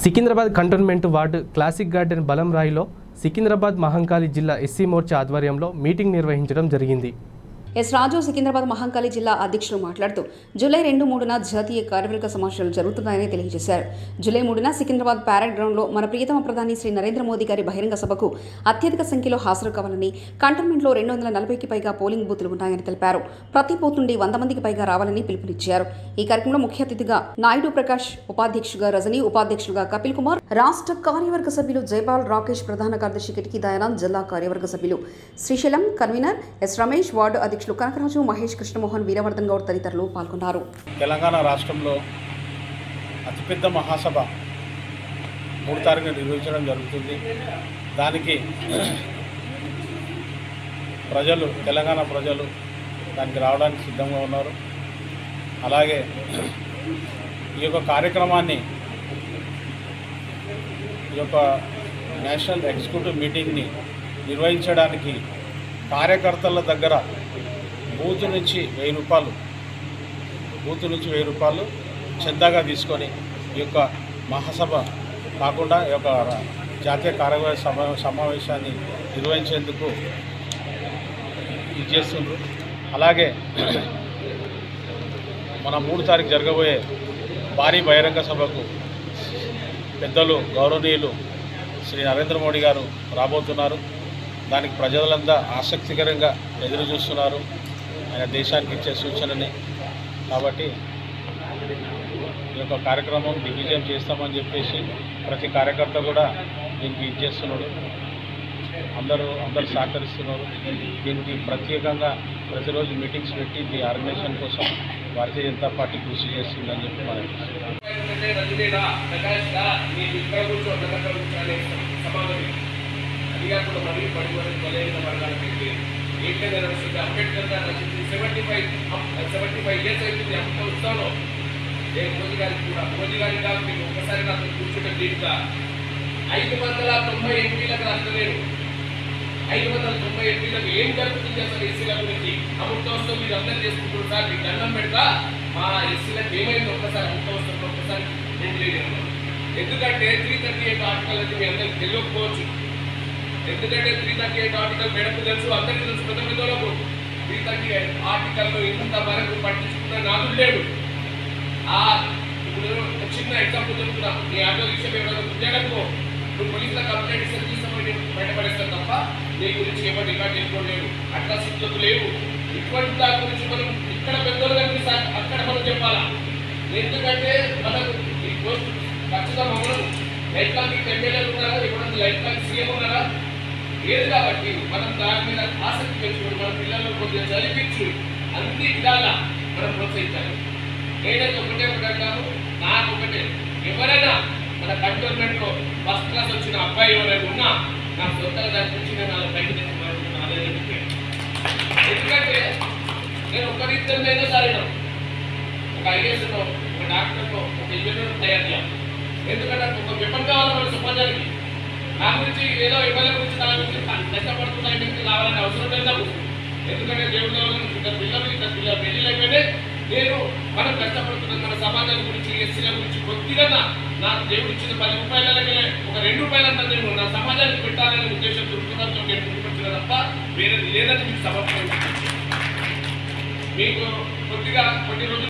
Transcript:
Secunderabad cantonment ward classic garden బలం రాయిలో సికింద్రాబాద్ మహంకాళి జిల్లా ఎస్సీ మోర్చా ఆధ్వర్యంలో మీటింగ్ నిర్వహించడం జరిగింది ఎస్ రాజు సికింద్రాబాద్ మహంకాళి జిల్లా అధ్యక్షులు మాట్లాడుతూ జూలై రెండు మూడున జాతీయ కార్యవర్గ సమావేశాలు జరుగుతున్నాయని తెలియజేశారు జూలై మూడున సికింద్రాబాద్ ప్యారెడ్ గ్రౌండ్లో మన ప్రియతమ ప్రధాని శ్రీ నరేంద్ర మోదీ గారి బహిరంగ సభకు అత్యధిక సంఖ్యలో హాజరు కావాలని కంటోన్మెంట్లో రెండు వందల నలభైకి పైగా పోలింగ్ బూతులు ఉన్నాయని తెలిపారు ప్రతి బూత్ నుండి వంద మందికి పైగా రావాలని పిలుపునిచ్చారు ఈ కార్యక్రమంలో ముఖ్య అతిథిగా నాయుడు ప్రకాష్ ఉపాధ్యక్షుగా రజనీ ఉపాధ్యక్షులుగా కపిల్ కుమార్ రాష్ట్ర కార్యవర్గ సభ్యులు జైపాల్ రాకేష్ ప్రధాన కార్యదర్శి కిటికీ దయానంద్ జిల్లా కార్యవర్గ సభ్యులు Srisailam convener S Ramesh ward అధ్యక్షులు కనకరాజు మహేష్ కృష్ణమోహన్ వీరవర్ధన్ గౌడ్ తదితరులు పాల్గొన్నారు తెలంగాణ రాష్ట్రంలో అతిపెద్ద మహాసభ మూడు తారీఖున నిర్వహించడం జరుగుతుంది దానికి ప్రజలు తెలంగాణ ప్రజలు దానికి రావడానికి సిద్ధంగా ఉన్నారు అలాగే ఈ యొక్క కార్యక్రమాన్ని ఈ యొక్క నేషనల్ ఎగ్జిక్యూటివ్ మీటింగ్ని నిర్వహించడానికి కార్యకర్తల దగ్గర బూత్ నుంచి వెయ్యి రూపాయలు బూత్ నుంచి వెయ్యి రూపాయలు చందాగా తీసుకొని ఈ యొక్క మహాసభ కాకుండా ఈ యొక్క జాతీయ కార్యవర్గ సమా సమావేశాన్ని నిర్వహించేందుకు ఇది చేస్తుండ్రు అలాగే మన మూడు తారీఖు జరగబోయే భారీ బహిరంగ సభకు పెద్దలు గౌరవనీయులు శ్రీ నరేంద్ర మోడీ గారు రాబోతున్నారు దానికి ప్రజలంతా ఆసక్తికరంగా ఎదురు చూస్తున్నారు ఆయన దేశానికి ఇచ్చే సూచనని కాబట్టి ఈ యొక్క కార్యక్రమం దిగ్విజయం చేస్తామని చెప్పేసి ప్రతి కార్యకర్త కూడా దీనికి ఇది చేస్తున్నాడు అందరూ అందరూ సహకరిస్తున్నారు దీనికి ప్రత్యేకంగా ప్రతిరోజు మీటింగ్స్ పెట్టి ఈ ఆర్గనైజేషన్ కోసం భారతీయ జనతా పార్టీ కృషి చేస్తుందని చెప్పి మనం అంటే రజనీడా ప్రకాష్ గా మీరు ఇక్కడ కూర్చో అక్కడ కూర్చో అనే సమాధానం అది కాకుండా మరీ పడి పడి బలైన వర్గాలకి ఏంటంటే నడుస్తుంది అంబేద్కర్ గారు రచించి seventy five seventy five years అవుతుంది అంత ఉత్సవంలో ఏ మోదీ గారికి కూడా మోదీ గారికి కాదు మీకు ఒకసారి నాకు కూర్చుంటే దీంట్లో ఐదు వందల తొంభై ఎంపీలకు రాష్ట్రలేరు ఐదు వందల తొంభై ఎంపీలకు ఏం జరుగుతుంది అసలు ఎస్సీల గురించి అమృతోత్సవం మీరు అందరూ చేసుకుంటారు సార్ మీకు దండం పెడతా మా ఎస్సీలకు ఏమైంది ఒక్కసారి అమృతోత్సవం ఒక్కసారి నేను తెలియదు ఎందుకంటే త్రీ థర్టీ ఎయిట్ ఆర్టికల్ అంటే మీ అందరికి తెలియకపోవచ్చు ఎందుకంటే త్రీ థర్టీ ఎయిట్ ఆర్టికల్ మేడకు తెలుసు అందరికీ తెలుసు పెద్ద పెద్దలకు త్రీ థర్టీ ఎయిట్ ఆర్టికల్లో ఇంతవరకు పట్టించుకున్న నాదుడు లేడు ఆ ఇప్పుడు ఒక చిన్న ఎగ్జాంపుల్ చెప్తున్నా నీ ఆటో విషయం ఎవరైనా ఉద్యోగంలో నువ్వు పోలీసుల కంప్లైంట్ ఇస్తే తీసుకొని నేను బయటపడేస్తాను తప్ప నీ గురించి ఏమో రికార్డ్ చేసుకోలేవు అట్లా శిక్షలు లేవు ఇటువంటి దాని గురించి మనం ఇక్కడ పెద్దోళ్ళు కనిపిస్తా అక్కడ మనం చెప్పాలా ఎందుకంటే మనకు ఈ పోస్ట్ ఖచ్చితంగా మనం లైఫ్ లాంగ్ ఎమ్మెల్యేలు ఉన్నారా ఇప్పుడు లైఫ్ లాంగ్ సీఎం ఉన్నారా లేదు కాబట్టి మనం దాని మీద ఆసక్తి పెంచుకొని మన పిల్లలను కొద్దిగా చదివించు అన్ని విధాలా మనం ప్రోత్సహించాలి నేనైతే ఒకటే ఒకటి అంటాను నాకు ఒకటే ఎవరైనా మన కంటోన్మెంట్ లో ఫస్ట్ క్లాస్ వచ్చిన అబ్బాయి ఎవరైనా ఉన్నా నాకు సొంతంగా దాని గురించి నేను వాళ్ళ బయట తెచ్చుకోవాలనుకున్నాను అదే చెప్పి ఎందుకంటే నేను ఒకరిద్దరినైనా సరే ఒక ఐఏఎస్ ఒక డాక్టర్ ఒక ఇంజనీర్ తయారు చేయాలి ఎందుకంటే నాకు ఒక వెపన్ కావాలి మన సమాజానికి నా గురించి ఏదో ఎమ్మెల్యే గురించి నా గురించి కష్టపడుతున్నా ఇంటికి రావాలని అవసరం లేదు నాకు ఎందుకంటే దేవుడు ఇద్దరు పిల్లలు ఇద్దరు పిల్లలు పెళ్లి అయిపోయితే నేను మనం కష్టపడుతున్నాం మన సమాజం గురించి ఎస్సీల గురించి కొద్దిగా నా- నాకు దేవుడు ఇచ్చిన పది రూపాయలకే ఒక రెండు రూపాయలంతా నేను నా సమాజానికి పెట్టాలనే ఉద్దేశం దృక్పథంతో నేను ముందుకొచ్చిన తప్ప వేరేది లేదని మీకు సమర్పణ మీకు కొద్దిగా కొన్ని రోజులు